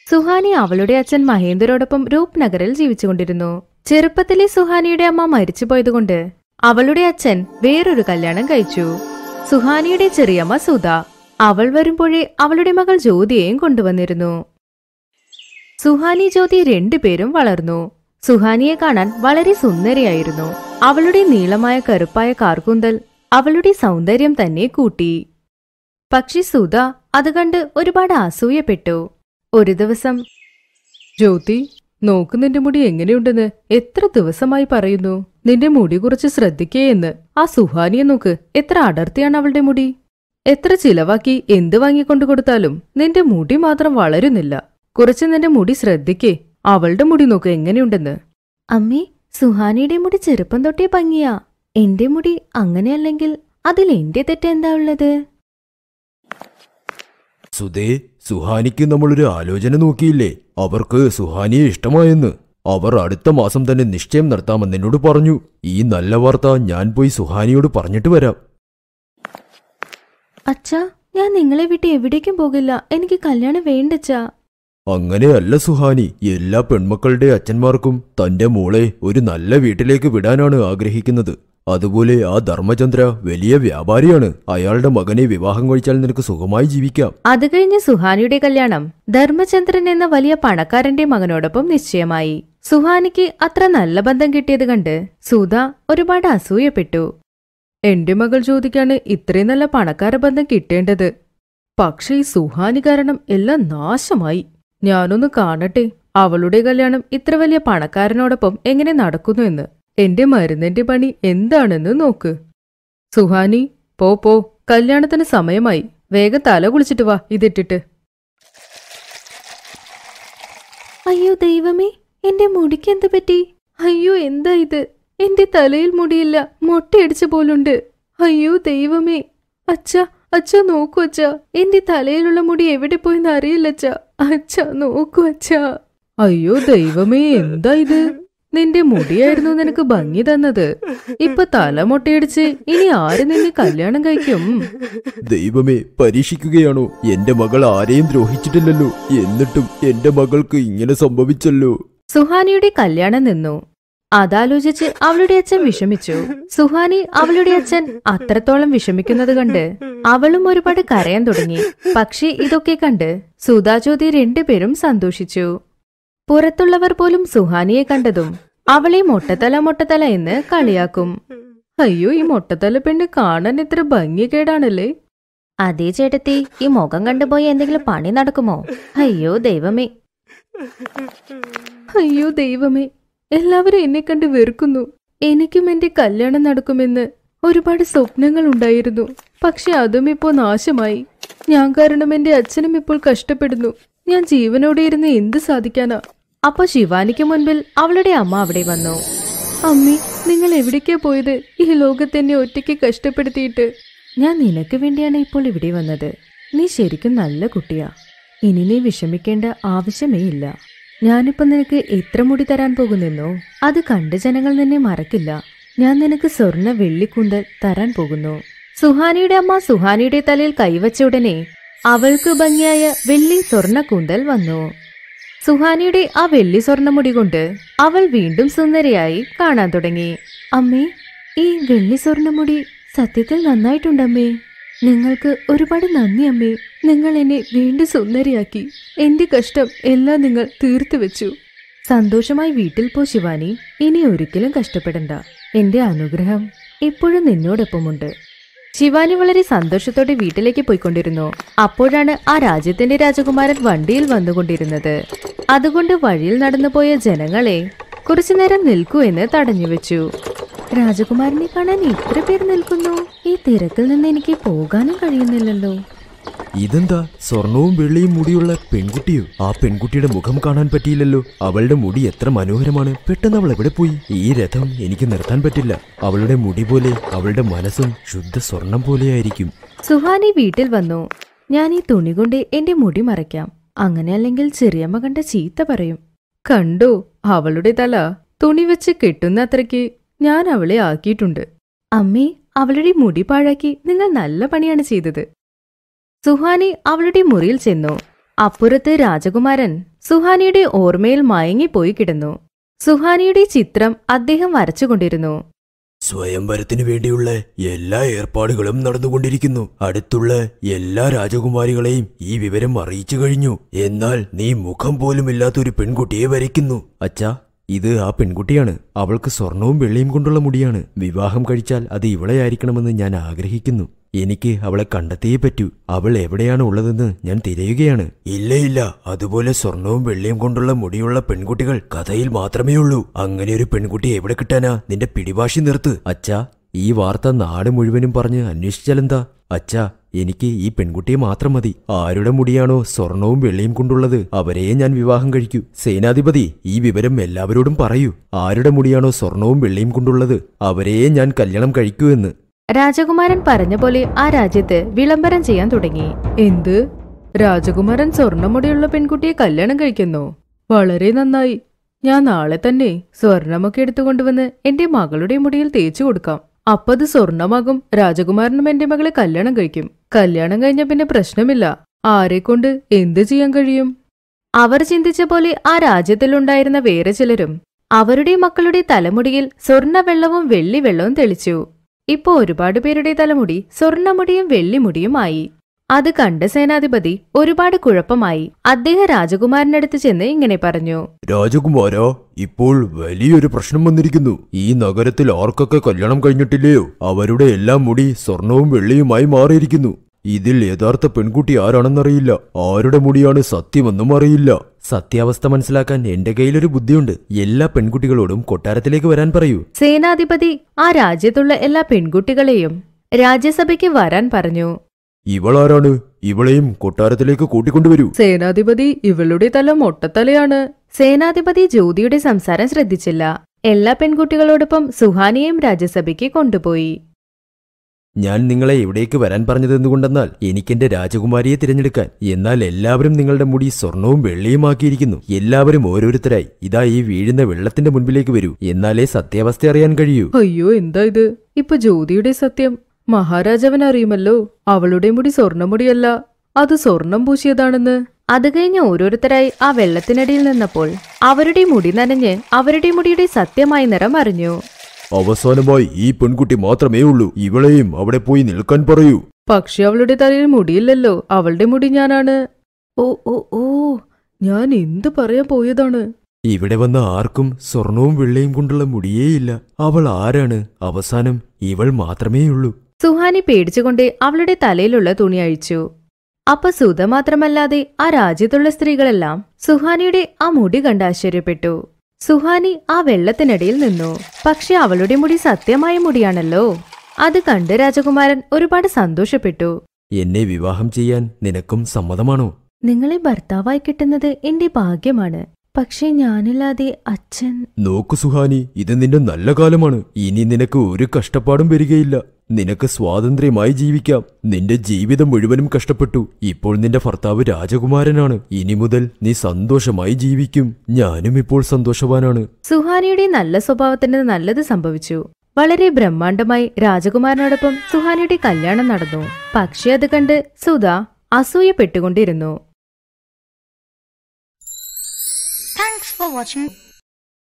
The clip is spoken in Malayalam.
സുഹാനി അവളുടെ അച്ഛൻ മഹേന്ദ്രോടൊപ്പം രൂപ്നഗറിൽ ജീവിച്ചുകൊണ്ടിരുന്നു ചെറുപ്പത്തിലെ സുഹാനിയുടെ അമ്മ മരിച്ചുപോയതുകൊണ്ട് അവളുടെ അച്ഛൻ വേറൊരു കല്യാണം കഴിച്ചു സുഹാനിയുടെ ചെറിയമ്മ സുധ അവൾ വരുമ്പോഴേ അവളുടെ മകൾ ജ്യോതിയെയും കൊണ്ടുവന്നിരുന്നു സുഹാനി ജ്യോതി രണ്ടുപേരും വളർന്നു സുഹാനിയെ കാണാൻ വളരെ സുന്ദരിയായിരുന്നു അവളുടെ നീളമായ കറുപ്പായ കാർകൂന്തൽ അവളുടെ സൗന്ദര്യം തന്നെ കൂട്ടി പക്ഷി സുധ അത് കണ്ട് ഒരുപാട് അസൂയപ്പെട്ടു ഒരു ദിവസം ജ്യോതി നോക്ക് നിന്റെ മുടി എങ്ങനെയുണ്ടെന്ന് എത്ര ദിവസമായി പറയുന്നു നിന്റെ മുടി കുറച്ച് ശ്രദ്ധിക്കേ എന്ന് ആ സുഹാനിയെ നോക്ക് എത്ര അടർത്തിയാണ് അവളുടെ മുടി എത്ര ചിലവാക്കി എന്ത് വാങ്ങിക്കൊണ്ടു കൊടുത്താലും നിന്റെ മുടി മാത്രം വളരുന്നില്ല കുറച്ച് നിന്റെ മുടി ശ്രദ്ധിക്കേ അവളുടെ മുടി നോക്ക് എങ്ങനെയുണ്ടെന്ന് അമ്മേ സുഹാനിയുടെ മുടി ചെറുപ്പം തൊട്ടേ ഭംഗിയാ എന്റെ മുടി അങ്ങനെയല്ലെങ്കിൽ അതിൽ എന്റെ തെറ്റെന്താ ഉള്ളത് സുധേ സുഹാനിക്ക് നമ്മളൊരു ആലോചന നോക്കിയില്ലേ അവർക്ക് സുഹാനിയെ ഇഷ്ടമായെന്ന് അവർ അടുത്ത മാസം തന്നെ നിശ്ചയം നടത്താമെന്ന് എന്നോട് പറഞ്ഞു ഈ നല്ല വാർത്ത ഞാൻ പോയി സുഹാനിയോട് പറഞ്ഞിട്ട് വരാം അച്ഛാ ഞാൻ നിങ്ങളെ വിട്ട് എവിടേക്കും പോകില്ല എനിക്ക് കല്യാണം വേണ്ടച്ചാ അങ്ങനെയല്ല സുഹാനി എല്ലാ പെൺമക്കളുടെ അച്ഛന്മാർക്കും തന്റെ മോളെ ഒരു നല്ല വീട്ടിലേക്ക് വിടാനാണ് ആഗ്രഹിക്കുന്നത് അതുപോലെ ആ ധർമ്മചന്ദ്ര വലിയ വ്യാപാരിയാണ് അയാളുടെ മകനെ വിവാഹം കഴിച്ചാൽ നിനക്ക് സുഖമായി ജീവിക്കാം അത് കഴിഞ്ഞ് സുഹാനിയുടെ കല്യാണം ധർമ്മചന്ദ്രൻ എന്ന വലിയ പണക്കാരന്റെ മകനോടൊപ്പം നിശ്ചയമായി സുഹാനിക്ക് അത്ര നല്ല ബന്ധം കിട്ടിയത് കണ്ട് സുധ ഒരുപാട് അസൂയപ്പെട്ടു എന്റെ മകൾ ജ്യോതിക്കാണ് ഇത്രയും നല്ല പണക്കാര ബന്ധം കിട്ടേണ്ടത് പക്ഷേ ഈ സുഹാനി കാരണം എല്ലാം നാശമായി ഞാനൊന്ന് കാണട്ടെ അവളുടെ കല്യാണം ഇത്ര വലിയ പണക്കാരനോടൊപ്പം എങ്ങനെ നടക്കുന്നു എന്ന് എന്റെ മരുന്നിന്റെ പണി എന്താണെന്ന് നോക്ക് സുഹാനി പോ പോ കല്യാണത്തിന് സമയമായി വേഗം തല കുളിച്ചിട്ട് വാ ഇതിട്ടിട്ട് അയ്യോ ദൈവമേ എന്റെ മുടിക്ക് എന്ത് പറ്റി അയ്യോ എന്താ ഇത് എന്റെ തലയിൽ മുടിയില്ല മൊട്ടയടിച്ച പോലുണ്ട് അയ്യോ ദൈവമേ അച്ഛ അച്ഛ നോക്കൂ അച്ഛ എന്റെ തലയിലുള്ള മുടി എവിടെ പോയെന്ന് അറിയില്ല അച്ഛ അച്ഛ നോക്കൂ അച്ഛ അയ്യോ ദൈവമേ എന്താ ഇത് നിന്റെ മുടിയായിരുന്നു നിനക്ക് ഭംഗി തന്നത് ഇപ്പൊ തല മൊട്ടയടിച്ച് ഇനി ആര് നിന്നെ കല്യാണം കഴിക്കും ദൈവമേ പരീക്ഷിക്കുകയാണോ എന്റെ മകൾ ആരെയും ദ്രോഹിച്ചിട്ടില്ലല്ലോ എന്നിട്ടും എന്റെ മകൾക്ക് ഇങ്ങനെ സംഭവിച്ചല്ലോ സുഹാനിയുടെ കല്യാണം നിന്നു അതാലോചിച്ച് അവളുടെ അച്ഛൻ വിഷമിച്ചു സുഹാനി അവളുടെ അച്ഛൻ അത്രത്തോളം വിഷമിക്കുന്നത് കണ്ട് അവളും ഒരുപാട് കരയാൻ തുടങ്ങി പക്ഷേ ഇതൊക്കെ കണ്ട് സുധാജ്യോതി രണ്ടുപേരും സന്തോഷിച്ചു പുറത്തുള്ളവർ പോലും സുഹാനിയെ കണ്ടതും അവളെ മൊട്ടത്തല മൊട്ടത്തല എന്ന് കളിയാക്കും അയ്യോ ഈ മൊട്ടത്തല പെണ്ണ് കാണാൻ എത്ര ഭംഗികേടാണല്ലേ അതേ ചേട്ടത്തി ഈ മുഖം കണ്ടുപോയി എന്തെങ്കിലും പണി നടക്കുമോ അയ്യോ ദൈവമേ അയ്യോ ദൈവമേ എല്ലാവരും എന്നെ കണ്ട് വെറുക്കുന്നു എനിക്കും എന്റെ കല്യാണം നടക്കുമെന്ന് ഒരുപാട് സ്വപ്നങ്ങൾ ഉണ്ടായിരുന്നു പക്ഷെ അതും ഇപ്പോൾ നാശമായി ഞാൻ കാരണം എന്റെ അച്ഛനും ഇപ്പോൾ കഷ്ടപ്പെടുന്നു ഞാൻ ജീവനോടെ ഇരുന്ന് എന്ത് സാധിക്കാനാ അപ്പൊ ശിവാനിക്ക് മുൻപിൽ അവളുടെ അമ്മ അവിടെ വന്നു അമ്മി നിങ്ങൾ എവിടേക്കാ പോയത് ഈ ലോകത്തെന്നെ ഒറ്റയ്ക്ക് കഷ്ടപ്പെടുത്തിയിട്ട് ഞാൻ നിനക്ക് വേണ്ടിയാണ് ഇപ്പോൾ ഇവിടെ വന്നത് നീ ശരിക്കും നല്ല കുട്ടിയാ ഇനി നീ വിഷമിക്കേണ്ട ആവശ്യമേ ഇല്ല ഞാനിപ്പോ നിനക്ക് എത്ര മുടി തരാൻ പോകുന്നെന്നോ അത് കണ്ട് ജനങ്ങൾ നിന്നെ മറക്കില്ല ഞാൻ നിനക്ക് സ്വർണ്ണ വെള്ളിക്കൂന്തൽ തരാൻ പോകുന്നു സുഹാനിയുടെ അമ്മ സുഹാനിയുടെ തലയിൽ കൈവച്ച ഉടനെ അവൾക്ക് ഭംഗിയായ വെള്ളി സ്വർണ്ണ കൂന്തൽ വന്നു സുഹാനിയുടെ ആ വെള്ളി സ്വർണ്ണമുടി കൊണ്ട് അവൾ വീണ്ടും സുന്ദരിയായി കാണാൻ തുടങ്ങി അമ്മേ ഈ വെള്ളി സ്വർണ്ണമുടി സത്യത്തിൽ നന്നായിട്ടുണ്ടമ്മേ നിങ്ങൾക്ക് ഒരുപാട് നന്ദി അമ്മേ നിങ്ങൾ എന്നെ വീണ്ടും സുന്ദരിയാക്കി എന്റെ കഷ്ടം എല്ലാം നിങ്ങൾ തീർത്തു വെച്ചു സന്തോഷമായി വീട്ടിൽ പോ ശിവാനി ഇനി ഒരിക്കലും കഷ്ടപ്പെടണ്ട എന്റെ അനുഗ്രഹം ഇപ്പോഴും നിന്നോടൊപ്പമുണ്ട് ശിവാനി വളരെ സന്തോഷത്തോടെ വീട്ടിലേക്ക് പോയിക്കൊണ്ടിരുന്നു അപ്പോഴാണ് ആ രാജ്യത്തിന്റെ രാജകുമാരൻ വണ്ടിയിൽ വന്നുകൊണ്ടിരുന്നത് അതുകൊണ്ട് വഴിയിൽ നടന്നുപോയ ജനങ്ങളെ കുറച്ചുനേരം നിൽക്കൂ എന്ന് തടഞ്ഞുവെച്ചു രാജകുമാരനെ കാണാൻ ഇത്ര പേർ നിൽക്കുന്നു ഈ തിരക്കിൽ നിന്ന് എനിക്ക് പോകാനും കഴിയുന്നില്ലല്ലോ ഇതെന്താ സ്വർണവും വെള്ളിയും മുടിയുള്ള പെൺകുട്ടിയോ ആ പെൺകുട്ടിയുടെ മുഖം കാണാൻ പറ്റിയില്ലല്ലോ അവളുടെ മുടി എത്ര മനോഹരമാണ് പെട്ടെന്ന് അവൾ എവിടെ പോയി ഈ രഥം എനിക്ക് നിർത്താൻ പറ്റില്ല അവളുടെ മുടി പോലെ അവളുടെ മനസ്സും ശുദ്ധ സ്വർണം പോലെയായിരിക്കും സുഹാനി വീട്ടിൽ വന്നു ഞാൻ ഈ തുണി കൊണ്ട് എന്റെ മുടി മറയ്ക്കാം അങ്ങനെ അല്ലെങ്കിൽ ചെറിയമ്മ കണ്ട ചീത്ത പറയും കണ്ടോ അവളുടെ തല തുണി വെച്ച് കെട്ടുന്ന അത്രയ്ക്ക് ഞാൻ അവളെ ആക്കിയിട്ടുണ്ട് അമ്മേ അവളുടെ മുടി പാഴാക്കി നിങ്ങൾ നല്ല പണിയാണ് ചെയ്തത് സുഹാനി അവളുടെ മുറിയിൽ ചെന്നു അപ്പുറത്ത് രാജകുമാരൻ സുഹാനിയുടെ ഓർമ്മയിൽ മയങ്ങിപ്പോയി കിടന്നു സുഹാനിയുടെ ചിത്രം അദ്ദേഹം വരച്ചുകൊണ്ടിരുന്നു സ്വയംവരത്തിനു വേണ്ടിയുള്ള എല്ലാ ഏർപ്പാടുകളും നടന്നുകൊണ്ടിരിക്കുന്നു അടുത്തുള്ള എല്ലാ രാജകുമാരികളെയും ഈ വിവരം അറിയിച്ചു കഴിഞ്ഞു എന്നാൽ നീ മുഖം പോലുമില്ലാത്ത ഒരു പെൺകുട്ടിയെ വരയ്ക്കുന്നു അച്ഛാ ഇത് ആ പെൺകുട്ടിയാണ് അവൾക്ക് സ്വർണവും വെള്ളിയും കൊണ്ടുള്ള മുടിയാണ് വിവാഹം കഴിച്ചാൽ അത് ഇവളെയായിരിക്കണമെന്ന് ഞാൻ ആഗ്രഹിക്കുന്നു എനിക്ക് അവളെ കണ്ടെത്തിയേ പറ്റൂ അവൾ എവിടെയാണ് ഉള്ളതെന്ന് ഞാൻ തിരയുകയാണ് ഇല്ല ഇല്ല അതുപോലെ സ്വർണവും വെള്ളിയും കൊണ്ടുള്ള മുടിയുള്ള പെൺകുട്ടികൾ കഥയിൽ മാത്രമേ ഉള്ളൂ അങ്ങനെ ഒരു പെൺകുട്ടി എവിടെ കിട്ടാനാ നിന്റെ പിടിവാശി നിർത്ത് അച്ഛാ ഈ വാർത്ത നാട് മുഴുവനും പറഞ്ഞ് അന്വേഷിച്ചാലെന്താ അച്ഛാ എനിക്ക് ഈ പെൺകുട്ടിയെ മാത്രം മതി ആരുടെ മുടിയാണോ സ്വർണവും വെള്ളിയും കൊണ്ടുള്ളത് അവരെയെ ഞാൻ വിവാഹം കഴിക്കൂ സേനാധിപതി ഈ വിവരം എല്ലാവരോടും പറയൂ ആരുടെ മുടിയാണോ സ്വർണവും വെള്ളിയും കൊണ്ടുള്ളത് അവരെയെ ഞാൻ കല്യാണം കഴിക്കൂ എന്ന് രാജകുമാരൻ പറഞ്ഞ പോലെ ആ രാജ്യത്ത് വിളംബരം ചെയ്യാൻ തുടങ്ങി എന്ത് രാജകുമാരൻ സ്വർണ്ണമുടിയുള്ള പെൺകുട്ടിയെ കല്യാണം കഴിക്കുന്നു വളരെ നന്നായി ഞാൻ നാളെ തന്നെ സ്വർണമൊക്കെ എടുത്തുകൊണ്ടുവന്ന് എന്റെ മകളുടെ മുടിയിൽ തേച്ചു കൊടുക്കാം അപ്പത് സ്വർണമാകും രാജകുമാരനും എന്റെ മകളെ കല്യാണം കഴിക്കും കല്യാണം കഴിഞ്ഞ പിന്നെ പ്രശ്നമില്ല ആരെക്കൊണ്ട് എന്ത് ചെയ്യാൻ കഴിയും അവർ ചിന്തിച്ച പോലെ ആ രാജ്യത്തിലുണ്ടായിരുന്ന വേറെ ചിലരും അവരുടെ മക്കളുടെ തലമുടിയിൽ സ്വർണ്ണവെള്ളവും വെള്ളിവെള്ളവും തെളിച്ചു ഇപ്പോ ഒരുപാട് പേരുടെ തലമുടി സ്വർണ്ണമുടിയും വെള്ളിമുടിയുമായി അത് കണ്ട സേനാധിപതി ഒരുപാട് കുഴപ്പമായി അദ്ദേഹം രാജകുമാരനടുത്ത് ചെന്ന് ഇങ്ങനെ പറഞ്ഞു രാജകുമാര ഇപ്പോൾ വലിയൊരു പ്രശ്നം വന്നിരിക്കുന്നു ഈ നഗരത്തിൽ ആർക്കൊക്കെ കല്യാണം കഴിഞ്ഞിട്ടില്ലയോ അവരുടെ എല്ലാം മുടി സ്വർണവും വെള്ളിയുമായി മാറിയിരിക്കുന്നു ഇതിൽ യഥാർത്ഥ പെൺകുട്ടി ആരാണെന്നറിയില്ല ആരുടെ മുടിയാണ് സത്യമെന്നും അറിയില്ല സത്യാവസ്ഥ മനസ്സിലാക്കാൻ എന്റെ കയ്യിലൊരു ബുദ്ധിയുണ്ട് എല്ലാ പെൺകുട്ടികളോടും കൊട്ടാരത്തിലേക്ക് വരാൻ പറയൂ സേനാധിപതി ആ രാജ്യത്തുള്ള എല്ലാ പെൺകുട്ടികളെയും രാജ്യസഭയ്ക്ക് വരാൻ പറഞ്ഞു ഇവളാരാണ് ഇവളെയും കൊട്ടാരത്തിലേക്ക് കൂട്ടിക്കൊണ്ടുവരൂ സേനാധിപതി ഇവളുടെ തല മൊട്ടത്തലയാണ് സേനാധിപതി ജ്യോതിയുടെ സംസാരം ശ്രദ്ധിച്ചില്ല എല്ലാ പെൺകുട്ടികളോടൊപ്പം സുഹാനിയെയും രാജ്യസഭയ്ക്ക് കൊണ്ടുപോയി ഞാൻ നിങ്ങളെ എവിടേക്ക് വരാൻ പറഞ്ഞതെന്തുകൊണ്ടെന്നാൽ എനിക്കെന്റെ രാജകുമാരിയെ തിരഞ്ഞെടുക്കാൻ എന്നാൽ എല്ലാവരും നിങ്ങളുടെ മുടി സ്വർണവും വെള്ളിയുമാക്കിയിരിക്കുന്നു എല്ലാവരും ഓരോരുത്തരായി ഇതാ ഈ വീഴുന്ന വെള്ളത്തിന്റെ മുൻപിലേക്ക് വരൂ എന്നാലേ സത്യാവസ്ഥ അറിയാൻ കഴിയൂ അയ്യോ എന്താ ഇത് ഇപ്പൊ ജ്യോതിയുടെ സത്യം മഹാരാജാവൻ അറിയുമല്ലോ അവളുടെ മുടി സ്വർണ്ണമുടിയല്ല അത് സ്വർണം പൂശിയതാണെന്ന് അത് കഴിഞ്ഞ് ഓരോരുത്തരായി ആ വെള്ളത്തിനടിയിൽ നിന്നപ്പോൾ അവരുടെ മുടി നനഞ്ഞ് അവരുടെ മുടിയുടെ സത്യമായ നിറം അറിഞ്ഞു അവസാനമായി ഈ പെൺകുട്ടി മാത്രമേ ഉള്ളൂ ഇവളെയും അവിടെ പോയി നിൽക്കാൻ പറയൂ പക്ഷെ അവളുടെ തലയിൽ മുടിയില്ലല്ലോ അവളുടെ മുടി ഞാനാണ് ഓ ഓ ഓ ഞാൻ എന്ത് പറയാൻ പോയതാണ് ഇവിടെ വന്ന ആർക്കും സ്വർണവും വെള്ളയും കൊണ്ടുള്ള മുടിയേയില്ല അവൾ ആരാണ് അവസാനം ഇവൾ മാത്രമേയുള്ളൂ സുഹാനി പേടിച്ചുകൊണ്ട് അവളുടെ തലയിലുള്ള തുണി അഴിച്ചു അപ്പൊ സുധ മാത്രമല്ലാതെ ആ രാജ്യത്തുള്ള സ്ത്രീകളെല്ലാം സുഹാനിയുടെ ആ മുടി കണ്ട് ആശ്ചര്യപ്പെട്ടു സുഹാനി ആ വെള്ളത്തിനടിയിൽ നിന്നു പക്ഷെ അവളുടെ മുടി സത്യമായ മുടിയാണല്ലോ അത് കണ്ട് രാജകുമാരൻ ഒരുപാട് സന്തോഷപ്പെട്ടു എന്നെ വിവാഹം ചെയ്യാൻ നിനക്കും സമ്മതമാണോ നിങ്ങളെ ഭർത്താവായി കിട്ടുന്നത് എന്റെ ഭാഗ്യമാണ് പക്ഷേ ഞാനില്ലാതെ അച്ഛൻ നോക്കു സുഹാനി ഇത് നിന്റെ നല്ല കാലമാണ് ഇനി നിനക്ക് ഒരു കഷ്ടപ്പാടും വരികയില്ല നിനക്ക് സ്വാതന്ത്ര്യമായി ജീവിക്കാം നിന്റെ ജീവിതം മുഴുവനും കഷ്ടപ്പെട്ടു ഇപ്പോൾ നിന്റെ ഭർത്താവ് രാജകുമാരനാണ് ഇനി മുതൽ നീ സന്തോഷമായി ജീവിക്കും ഞാനും ഇപ്പോൾ സന്തോഷവാനാണ് സുഹാനിയുടെ നല്ല സ്വഭാവത്തിന് നല്ലത് സംഭവിച്ചു വളരെ ബ്രഹ്മാണ്ഡമായി രാജകുമാരനോടൊപ്പം സുഹാനിയുടെ കല്യാണം നടന്നു പക്ഷെ അത് കണ്ട് സുധ അസൂയപ്പെട്ടുകൊണ്ടിരുന്നു Thanks for watching.